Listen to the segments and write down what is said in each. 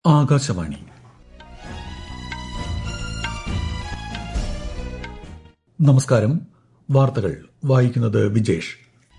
ആകാശവാണി നമസ്കാരം വാർത്തകൾ വായിക്കുന്നത് വിജേഷ്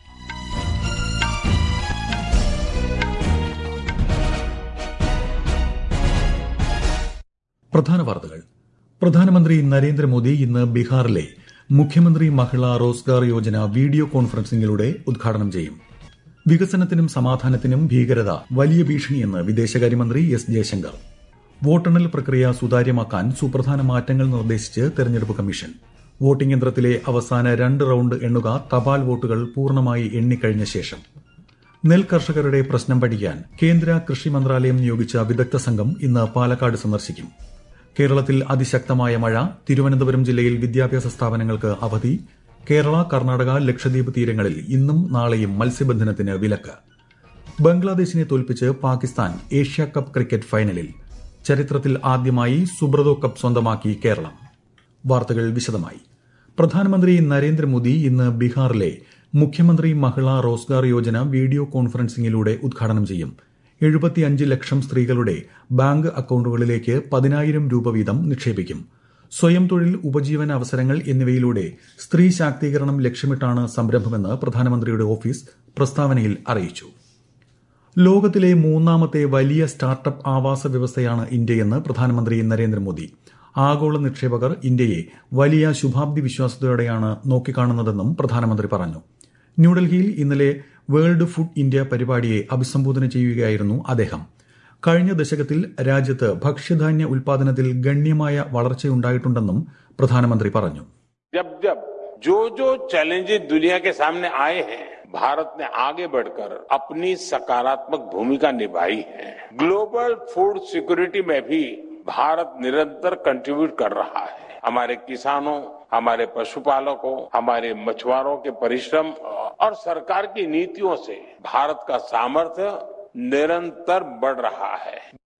പ്രധാന വാർത്തകൾ പ്രധാനമന്ത്രി നരേന്ദ്രമോദി ഇന്ന് ബീഹാറിലെ മുഖ്യമന്ത്രി മഹിള റോസ്ഗാർ യോജന വീഡിയോ കോൺഫറൻസിംഗിലൂടെ ഉദ്ഘാടനം ചെയ്യും വികസനത്തിനും സമാധാനത്തിനും ഭീകരത വലിയ ഭീഷണിയെന്ന് വിദേശകാര്യമന്ത്രി എസ് ജയശങ്കർ വോട്ടെണ്ണൽ പ്രക്രിയ സുതാര്യമാക്കാൻ സുപ്രധാന മാറ്റങ്ങൾ നിർദ്ദേശിച്ച് തെരഞ്ഞെടുപ്പ് കമ്മീഷൻ വോട്ടിംഗ് യന്ത്രത്തിലെ അവസാന രണ്ട് റൌണ്ട് എണ്ണുക തപാൽ വോട്ടുകൾ പൂർണ്ണമായി എണ്ണിക്കഴിഞ്ഞ ശേഷം നെൽ കർഷകരുടെ പ്രശ്നം പഠിക്കാൻ കേന്ദ്ര കൃഷി മന്ത്രാലയം നിയോഗിച്ച വിദഗ്ധ സംഘം ഇന്ന് പാലക്കാട് സന്ദർശിക്കും കേരളത്തിൽ അതിശക്തമായ മഴ തിരുവനന്തപുരം ജില്ലയിൽ വിദ്യാഭ്യാസ സ്ഥാപനങ്ങൾക്ക് അവധി കേരള കർണാടക ലക്ഷദ്വീപ് തീരങ്ങളിൽ ഇന്നും നാളെയും മത്സ്യബന്ധനത്തിന് വിലക്ക് ബംഗ്ലാദേശിനെ തോൽപ്പിച്ച് പാകിസ്ഥാൻ ഏഷ്യ കപ്പ് ക്രിക്കറ്റ് ഫൈനലിൽ ചരിത്രത്തിൽ ആദ്യമായി സുബ്രതോ കപ്പ് സ്വന്തമാക്കി കേരളം വാർത്തകൾ വിശദമായി പ്രധാനമന്ത്രി നരേന്ദ്രമോദി ഇന്ന് ബീഹാറിലെ മുഖ്യമന്ത്രി മഹിള റോസ്ഗാർ യോജന വീഡിയോ കോൺഫറൻസിംഗിലൂടെ ഉദ്ഘാടനം ചെയ്യും എഴുപത്തിയഞ്ച് ലക്ഷം സ്ത്രീകളുടെ ബാങ്ക് അക്കൌണ്ടുകളിലേക്ക് പതിനായിരം രൂപ വീതം നിക്ഷേപിക്കും സ്വയം തൊഴിൽ ഉപജീവന അവസരങ്ങൾ എന്നിവയിലൂടെ സ്ത്രീ ശാക്തീകരണം ലക്ഷ്യമിട്ടാണ് സംരംഭമെന്ന് പ്രധാനമന്ത്രിയുടെ ഓഫീസ് പ്രസ്താവനയിൽ അറിയിച്ചു ലോകത്തിലെ മൂന്നാമത്തെ വലിയ സ്റ്റാർട്ടപ്പ് ആവാസ വ്യവസ്ഥയാണ് ഇന്ത്യയെന്ന് പ്രധാനമന്ത്രി നരേന്ദ്രമോദി ആഗോള നിക്ഷേപകർ ഇന്ത്യയെ വലിയ ശുഭാപ്തി വിശ്വാസത്തോടെയാണ് നോക്കിക്കാണുന്നതെന്നും പ്രധാനമന്ത്രി പറഞ്ഞു ന്യൂഡൽഹിയിൽ ഇന്നലെ വേൾഡ് ഫുഡ് ഇന്ത്യ പരിപാടിയെ അഭിസംബോധന ചെയ്യുകയായിരുന്നു അദ്ദേഹം കഴിഞ്ഞ ദശകത്തിൽ രാജ്യത്ത് ഭക്ഷ്യധാന്യ ഉൽപാദനത്തിൽ ഗണ്യമായ വളർച്ചയുണ്ടായിട്ടുണ്ടെന്നും പ്രധാനമന്ത്രി പറഞ്ഞു जब जब जो जो चैलेंजेस दुनिया के सामने आए हैं भारत ने आगे बढ़कर अपनी सकारात्मक भूमिका निभाई है ग्लोबल फूड सिक्योरिटी में भी भारत निरंतर कंट्रीब्यूट कर रहा है हमारे किसानों हमारे पशुपालकों हमारे मछुआरों के परिश्रम और सरकार की नीतियों से भारत का सामर्थ्य निरंतर बढ़ रहा है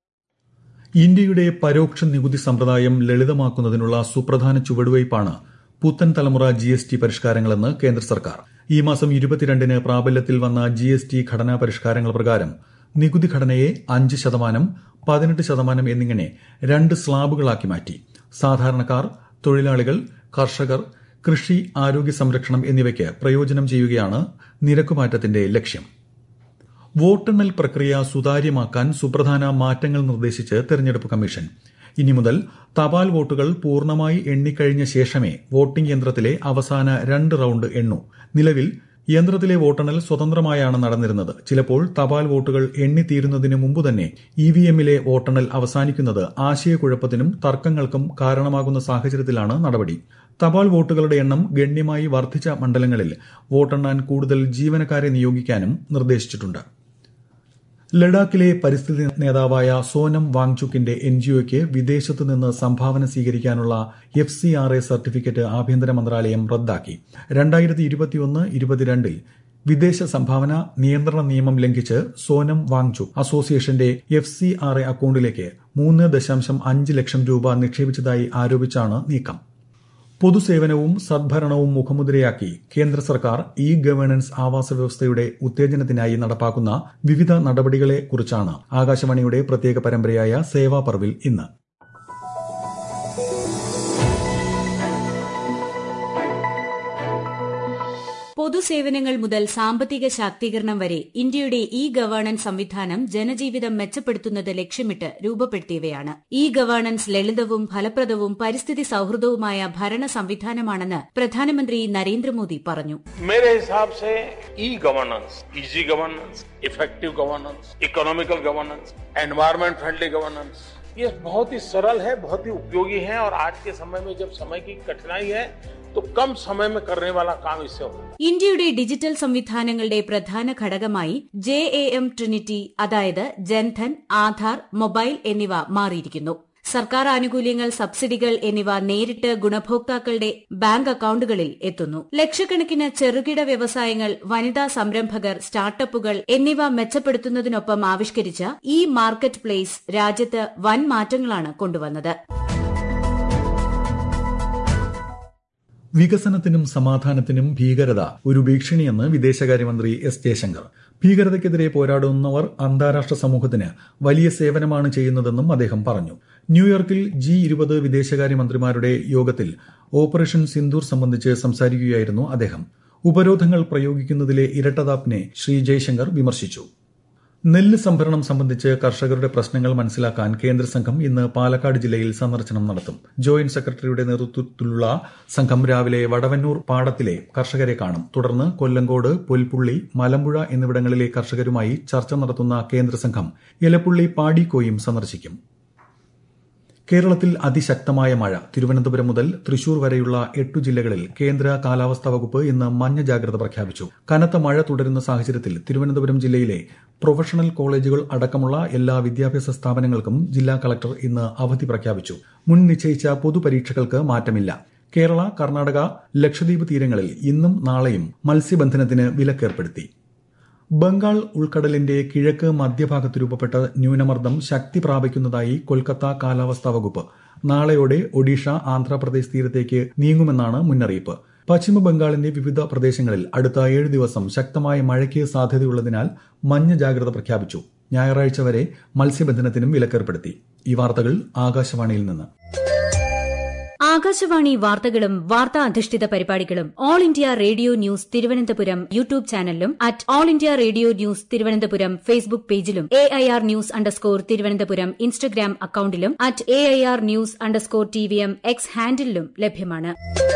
ഇന്ത്യയുടെ പരോക്ഷ നികുതി സമ്പ്രദായം ലളിതമാക്കുന്നതിനുള്ള സുപ്രധാന ചുവടുവയ്പാണ് പുത്തൻ തലമുറ ജി എസ് ടി പരിഷ്കാരങ്ങളെന്ന് കേന്ദ്ര സർക്കാർ ഈ മാസം ഇരുപത്തിരണ്ടിന് പ്രാബല്യത്തിൽ വന്ന ജി എസ് ടി ഘടനാ പരിഷ്കാരങ്ങൾ പ്രകാരം നികുതി ഘടനയെ അഞ്ച് ശതമാനം പതിനെട്ട് ശതമാനം എന്നിങ്ങനെ രണ്ട് സ്ലാബുകളാക്കി മാറ്റി സാധാരണക്കാർ തൊഴിലാളികൾ കർഷകർ കൃഷി ആരോഗ്യ സംരക്ഷണം എന്നിവയ്ക്ക് പ്രയോജനം ചെയ്യുകയാണ് നിരക്കുമാറ്റത്തിന്റെ ലക്ഷ്യം വോട്ടെണ്ണൽ പ്രക്രിയ സുതാര്യമാക്കാൻ സുപ്രധാന മാറ്റങ്ങൾ നിർദ്ദേശിച്ച് തെരഞ്ഞെടുപ്പ് കമ്മീഷൻ ഇനി മുതൽ തപാൽ വോട്ടുകൾ പൂർണ്ണമായി എണ്ണിക്കഴിഞ്ഞ ശേഷമേ വോട്ടിംഗ് യന്ത്രത്തിലെ അവസാന രണ്ട് റൌണ്ട് എണ്ണൂ നിലവിൽ യന്ത്രത്തിലെ വോട്ടെണ്ണൽ സ്വതന്ത്രമായാണ് നടന്നിരുന്നത് ചിലപ്പോൾ തപാൽ വോട്ടുകൾ എണ്ണിത്തീരുന്നതിന് മുമ്പ് തന്നെ ഇവിഎമ്മിലെ വോട്ടെണ്ണൽ അവസാനിക്കുന്നത് ആശയക്കുഴപ്പത്തിനും തർക്കങ്ങൾക്കും കാരണമാകുന്ന സാഹചര്യത്തിലാണ് നടപടി തപാൽ വോട്ടുകളുടെ എണ്ണം ഗണ്യമായി വർദ്ധിച്ച മണ്ഡലങ്ങളിൽ വോട്ടെണ്ണാൻ കൂടുതൽ ജീവനക്കാരെ നിയോഗിക്കാനും നിർദ്ദേശിച്ചിട്ടുണ്ട് ലഡാക്കിലെ പരിസ്ഥിതി നേതാവായ സോനം വാങ്ചുക്കിന്റെ എൻജിഒയ്ക്ക് വിദേശത്തു നിന്ന് സംഭാവന സ്വീകരിക്കാനുള്ള F C R A certificate ആഭ്യന്തര മന്ത്രാലയം റദ്ദാക്കി രണ്ടായിരത്തി ഇരുപത്തിയൊന്ന് ഇരുപത്തിരണ്ടിൽ വിദേശ സംഭാവന നിയന്ത്രണ നിയമം ലംഘിച്ച് സോനം വാങ്ചുക് അസോസിയേഷന്റെ എഫ് സി ആർ എ അക്കൌണ്ടിലേക്ക് മൂന്ന് ദശാംശം അഞ്ച് ലക്ഷം രൂപ നിക്ഷേപിച്ചതായി ആരോപിച്ചാണ് നീക്കം പൊതുസേവനവും സദ്ഭരണവും മുഖമുദ്രയാക്കി കേന്ദ്ര സർക്കാർ ഇ ഗവേണൻസ് ആവാസ വ്യവസ്ഥയുടെ ഉത്തേജനത്തിനായി നടപ്പാക്കുന്ന വിവിധ നടപടികളെക്കുറിച്ചാണ് ആകാശവാണിയുടെ പ്രത്യേക പരമ്പരയായ സേവാ പർവിൽ ഇന്ന് പൊതുസേവനങ്ങൾ മുതൽ സാമ്പത്തിക ശാക്തീകരണം വരെ ഇന്ത്യയുടെ ഇ ഗവേണൻസ് സംവിധാനം ജനജീവിതം മെച്ചപ്പെടുത്തുന്നത് ലക്ഷ്യമിട്ട് രൂപപ്പെടുത്തിയവയാണ് ഇ ഗവേണൻസ് ലളിതവും ഫലപ്രദവും പരിസ്ഥിതി സൌഹൃദവുമായ ഭരണ സംവിധാനമാണെന്ന് പ്രധാനമന്ത്രി നരേന്ദ്രമോദി പറഞ്ഞു मेरे हिसाब से e governance easy governance effective governance economical governance environment friendly governance ये बहुत ही सरल है बहुत ही उपयोगी है और आज के समय में जब समय की कठिनाई है तो कम समय में करने वाला काम इससे हो ഇന്ത്യയുടെ ഡിജിറ്റൽ സംവിധാനങ്ങളുടെ പ്രധാന ഘടകമായി ജെ എ എം ട്രിനിറ്റി അതായത് ജൻധൻ ആധാർ മൊബൈൽ എന്നിവ മാറിയിരിക്കുന്നു സർക്കാർ ആനുകൂല്യങ്ങൾ സബ്സിഡികൾ എന്നിവ നേരിട്ട് ഗുണഭോക്താക്കളുടെ ബാങ്ക് അക്കൌണ്ടുകളിൽ എത്തുന്നു ലക്ഷക്കണക്കിന് ചെറുകിട വ്യവസായങ്ങൾ വനിതാ സംരംഭകർ സ്റ്റാർട്ടപ്പുകൾ എന്നിവ മെച്ചപ്പെടുത്തുന്നതിനൊപ്പം ആവിഷ്കരിച്ച ഇ മാർക്കറ്റ് പ്ലേസ് രാജ്യത്ത് വൻ മാറ്റങ്ങളാണ് കൊണ്ടുവന്നത് വികസനത്തിനും സമാധാനത്തിനും ഭീകരത ഒരു ഭീഷണിയെന്ന് വിദേശകാര്യമന്ത്രി എസ് ജയശങ്കർ ഭീകരതയ്ക്കെതിരെ പോരാടുന്നവർ അന്താരാഷ്ട്ര സമൂഹത്തിന് വലിയ സേവനമാണ് ചെയ്യുന്നതെന്നും അദ്ദേഹം പറഞ്ഞു ന്യൂയോർക്കിൽ ജി ഇരുപത് വിദേശകാര്യമന്ത്രിമാരുടെ യോഗത്തിൽ ഓപ്പറേഷൻ സിന്ദൂർ സംബന്ധിച്ച് സംസാരിക്കുകയായിരുന്നു അദ്ദേഹം ഉപരോധങ്ങൾ പ്രയോഗിക്കുന്നതിലെ ഇരട്ടതാപ്പിനെ ശ്രീ ജയശങ്കർ വിമർശിച്ചു നെല്ല് സംഭരണം സംബന്ധിച്ച് കർഷകരുടെ പ്രശ്നങ്ങൾ മനസ്സിലാക്കാൻ കേന്ദ്ര സംഘം ഇന്ന് പാലക്കാട് ജില്ലയിൽ സന്ദർശനം നടത്തും ജോയിന്റ് സെക്രട്ടറിയുടെ നേതൃത്വത്തിലുള്ള സംഘം രാവിലെ വടവന്നൂർ പാടത്തിലെ കർഷകരെ കാണും തുടർന്ന് കൊല്ലങ്കോട് പുൽപ്പുള്ളി മലമ്പുഴ എന്നിവിടങ്ങളിലെ കർഷകരുമായി ചർച്ച നടത്തുന്ന കേന്ദ്ര സംഘം എലപ്പുള്ളി പാടിക്കോയും സന്ദർശിക്കും കേരളത്തിൽ അതിശക്തമായ മഴ തിരുവനന്തപുരം മുതൽ തൃശൂർ വരെയുള്ള എട്ടു ജില്ലകളിൽ കേന്ദ്ര കാലാവസ്ഥാ വകുപ്പ് ഇന്ന് മഞ്ഞ ജാഗ്രത പ്രഖ്യാപിച്ചു കനത്ത മഴ തുടരുന്ന സാഹചര്യത്തിൽ തിരുവനന്തപുരം ജില്ലയിലെ പ്രൊഫഷണൽ കോളേജുകൾ അടക്കമുള്ള എല്ലാ വിദ്യാഭ്യാസ സ്ഥാപനങ്ങൾക്കും ജില്ലാ കളക്ടർ ഇന്ന് അവധി പ്രഖ്യാപിച്ചു മുൻ നിശ്ചയിച്ച പൊതുപരീക്ഷകൾക്ക് മാറ്റമില്ല കേരള കർണാടക ലക്ഷദ്വീപ് തീരങ്ങളിൽ ഇന്നും നാളെയും മത്സ്യബന്ധനത്തിന് വിലക്കേർപ്പെടുത്തി ബംഗാൾ ഉൾക്കടലിന്റെ കിഴക്ക് മധ്യഭാഗത്ത് രൂപപ്പെട്ട ന്യൂനമർദ്ദം ശക്തി പ്രാപിക്കുന്നതായി കൊൽക്കത്ത കാലാവസ്ഥാ വകുപ്പ് നാളെയോടെ ഒഡീഷ ആന്ധ്രാപ്രദേശ് തീരത്തേക്ക് നീങ്ങുമെന്നാണ് മുന്നറിയിപ്പ് പശ്ചിമ ബംഗാളിന്റെ വിവിധ പ്രദേശങ്ങളിൽ അടുത്ത ഏഴ് ദിവസം ശക്തമായ മഴയ്ക്ക് സാധ്യതയുള്ളതിനാൽ മഞ്ഞ ജാഗ്രത പ്രഖ്യാപിച്ചു ഞായറാഴ്ച വരെ മത്സ്യബന്ധനത്തിനും വിലക്കേർപ്പെടുത്തി ഈ വാർത്തകൾ ആകാശവാണിയിൽ നിന്ന് ആകാശവാണി വാർത്തകളും വാർത്താ അധിഷ്ഠിത പരിപാടികളും All India Radio news Thiruvananthapuram YouTube ചാനലിലും at All India Radio news Thiruvananthapuram Facebook പേജിലും A I R news underscore Thiruvananthapuram Instagram അക്കൌണ്ടിലും at A I R news underscore T V M X ഹാൻഡിലും ലഭ്യമാണ്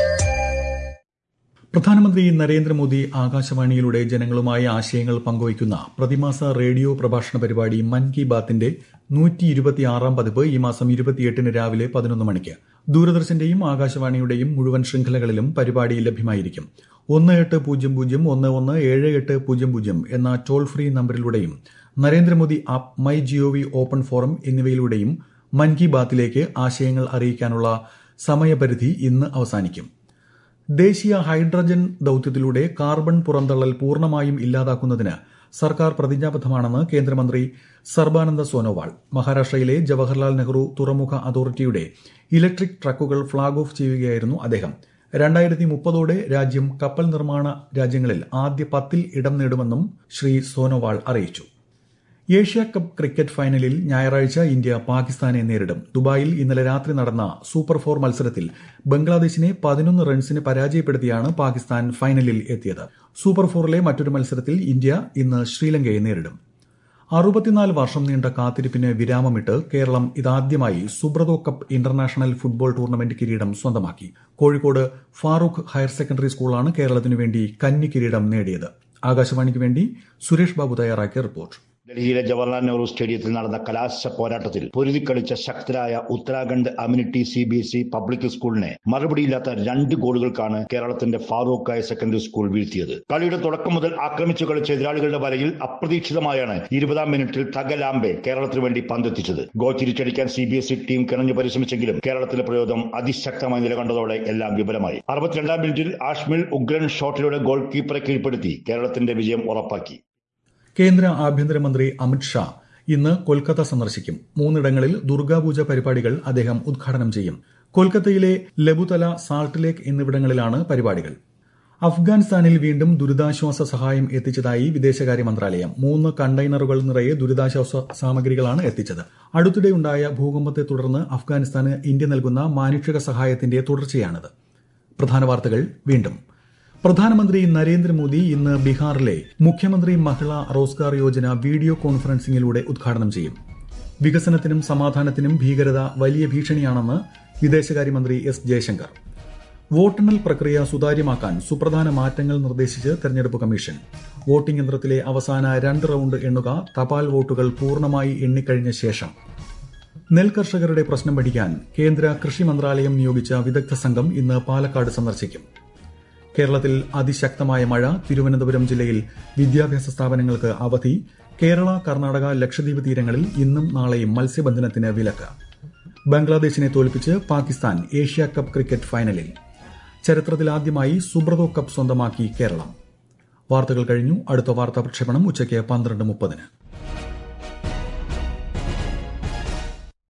പ്രധാനമന്ത്രി നരേന്ദ്രമോദി ആകാശവാണിയിലൂടെ ജനങ്ങളുമായി ആശയങ്ങൾ പങ്കുവയ്ക്കുന്ന പ്രതിമാസ റേഡിയോ പ്രഭാഷണ പരിപാടി മൻ കി ബാത്തിന്റെ നൂറ്റി ഇരുപത്തിയാറാം പതിപ്പ് ഈ മാസം ഇരുപത്തിയെട്ടിന് രാവിലെ പതിനൊന്ന് മണിക്ക് ദൂരദർശന്റെയും ആകാശവാണിയുടെയും മുഴുവൻ ശൃംഖലകളിലും പരിപാടി ലഭ്യമായിരിക്കും ഒന്ന് എട്ട് പൂജ്യം പൂജ്യം ഒന്ന് ഒന്ന് ഏഴ് എട്ട് പൂജ്യം പൂജ്യം എന്ന ടോൾ ഫ്രീ നമ്പറിലൂടെയും Narendra Modi app my G O V open forum എന്നിവയിലൂടെയും മൻ കി ബാത്തിലേക്ക് ആശയങ്ങൾ അറിയിക്കാനുള്ള സമയപരിധി ഇന്ന് അവസാനിക്കും ദേശീയ ഹൈഡ്രജൻ ദൌത്യത്തിലൂടെ കാർബൺ പുറന്തള്ളൽ പൂർണ്ണമായും ഇല്ലാതാക്കുന്നതിന് സർക്കാർ പ്രതിജ്ഞാബദ്ധമാണെന്ന് കേന്ദ്രമന്ത്രി സർബാനന്ദ സോനോവാൾ മഹാരാഷ്ട്രയിലെ ജവഹർലാൽ നെഹ്റു തുറമുഖ അതോറിറ്റിയുടെ ഇലക്ട്രിക് ട്രക്കുകൾ ഫ്ളാഗ് ഓഫ് ചെയ്യുകയായിരുന്നു അദ്ദേഹം രണ്ടായിരത്തി മുപ്പതോടെ രാജ്യം കപ്പൽ നിർമ്മാണ രാജ്യങ്ങളിൽ ആദ്യ പത്തിൽ ഇടം നേടുമെന്നും ശ്രീ സോനോവാൾ അറിയിച്ചു ഏഷ്യ കപ്പ് ക്രിക്കറ്റ് ഫൈനലിൽ ഞായറാഴ്ച ഇന്ത്യ പാകിസ്ഥാനെ നേരിടും ദുബായിൽ ഇന്നലെ രാത്രി നടന്ന സൂപ്പർ ഫോർ മത്സരത്തിൽ ബംഗ്ലാദേശിനെ പതിനൊന്ന് റൺസിന് പരാജയപ്പെടുത്തിയാണ് പാകിസ്ഥാൻ ഫൈനലിൽ എത്തിയത് സൂപ്പർ ഫോറിലെ മറ്റൊരു മത്സരത്തിൽ ഇന്ത്യ ഇന്ന് ശ്രീലങ്കയെ നേരിടും അറുപത്തിനാല് വർഷം നീണ്ട കാത്തിരിപ്പിന് വിരാമമിട്ട് കേരളം ഇതാദ്യമായി Subroto cup international football tournament കിരീടം സ്വന്തമാക്കി കോഴിക്കോട് ഫാറൂഖ് ഹയർ സെക്കൻഡറി സ്കൂളാണ് കേരളത്തിനു വേണ്ടി കന്നി കിരീടം നേടിയത് ആകാശവാണിക്ക് വേണ്ടി സുരേഷ് ബാബു തയ്യാറാക്കിയ റിപ്പോർട്ട് ഡൽഹിയിലെ ജവഹർലാൽ നെഹ്റു സ്റ്റേഡിയത്തിൽ നടന്ന കലാശ പോരാട്ടത്തിൽ പൊരുതിക്കളിച്ച ശക്തരായ Uttarakhand Amenity C B S E public സ്കൂളിനെ മറുപടിയില്ലാത്ത രണ്ട് ഗോളുകൾക്കാണ് കേരളത്തിന്റെ ഫാറൂഖ് ഹയർ സെക്കൻഡറി സ്കൂൾ വീഴ്ത്തിയത് കളിയുടെ തുടക്കം മുതൽ ആക്രമിച്ചു കളിച്ച എതിരാളികളുടെ വലയിൽ അപ്രതീക്ഷിതമായാണ് ഇരുപതാം മിനിറ്റിൽ തഗലാംബെ കേരളത്തിന് വേണ്ടി പന്തെത്തിച്ചത് ഗോൾ തിരിച്ചടിക്കാൻ C B S E team കിണഞ്ഞു പരിശ്രമിച്ചെങ്കിലും കേരളത്തിലെ പ്രയോഗം അതിശക്തമായി നിലകണ്ടതോടെ എല്ലാം വിപുലമായി അറുപത്തിരണ്ടാം മിനിറ്റിൽ ആഷ്മിൽ ഉഗ്രൻ ഷോട്ടിലൂടെ ഗോൾ കീപ്പറെ കീഴ്പ്പെടുത്തി കേരളത്തിന്റെ വിജയം ഉറപ്പാക്കി കേന്ദ്ര ആഭ്യന്തരമന്ത്രി അമിത് ഷാ ഇന്ന് കൊൽക്കത്ത സന്ദർശിക്കും മൂന്നിടങ്ങളിൽ ദുർഗാപൂജ പരിപാടികൾ അദ്ദേഹം ഉദ്ഘാടനം ചെയ്യും കൊൽക്കത്തയിലെ ലബുതല സാൾട്ട് ലേക്ക് എന്നിവിടങ്ങളിലാണ് പരിപാടികൾ അഫ്ഗാനിസ്ഥാനിൽ വീണ്ടും ദുരിതാശ്വാസ സഹായം എത്തിച്ചതായി വിദേശകാര്യ മന്ത്രാലയം മൂന്ന് കണ്ടെയ്നറുകൾ നിറയെ ദുരിതാശ്വാസ സാമഗ്രികളാണ് എത്തിച്ചത് അടുത്തിടെയുണ്ടായ ഭൂകമ്പത്തെ തുടർന്ന് അഫ്ഗാനിസ്ഥാന് ഇന്ത്യ നൽകുന്ന മാനുഷിക സഹായത്തിന്റെ തുടർച്ചയാണിത് പ്രധാന വാർത്തകൾ വീണ്ടും പ്രധാനമന്ത്രി നരേന്ദ്രമോദി ഇന്ന് ബീഹാറിലെ മുഖ്യമന്ത്രി മഹിള റോസ്ഗാർ യോജന വീഡിയോ കോൺഫറൻസിംഗിലൂടെ ഉദ്ഘാടനം ചെയ്യും വികസനത്തിനും സമാധാനത്തിനും ഭീകരത വലിയ ഭീഷണിയാണെന്ന് വിദേശകാര്യമന്ത്രി എസ് ജയശങ്കർ വോട്ടെണ്ണൽ പ്രക്രിയ സുതാര്യമാക്കാൻ സുപ്രധാന മാറ്റങ്ങൾ നിർദ്ദേശിച്ച് തെരഞ്ഞെടുപ്പ് കമ്മീഷൻ വോട്ടിംഗ് യന്ത്രത്തിലെ അവസാന രണ്ട് റൌണ്ട് എണ്ണുക തപാൽ വോട്ടുകൾ പൂർണ്ണമായി എണ്ണിക്കഴിഞ്ഞ ശേഷം നെൽകർഷകരുടെ പ്രശ്നം പഠിക്കാൻ കേന്ദ്ര കൃഷി മന്ത്രാലയം നിയോഗിച്ച വിദഗ്ധ സംഘം ഇന്ന് പാലക്കാട് സന്ദർശിക്കും കേരളത്തിൽ അതിശക്തമായ മഴ തിരുവനന്തപുരം ജില്ലയിൽ വിദ്യാഭ്യാസ സ്ഥാപനങ്ങൾക്ക് അവധി കേരള കർണാടക ലക്ഷദ്വീപ് തീരങ്ങളിൽ ഇന്നും നാളെയും മത്സ്യബന്ധനത്തിന് വിലക്ക് ബംഗ്ലാദേശിനെ തോൽപ്പിച്ച് പാകിസ്ഥാൻ ഏഷ്യ കപ്പ് ക്രിക്കറ്റ് ഫൈനലിൽ ചരിത്രത്തിലാദ്യമായി സുബ്രതോ കപ്പ് സ്വന്തമാക്കി കേരളം വാർത്തകൾ കഴിഞ്ഞു അടുത്ത വാർത്താ പ്രക്ഷേപണം ഉച്ചയ്ക്ക് പന്ത്രണ്ട് മുപ്പതിന്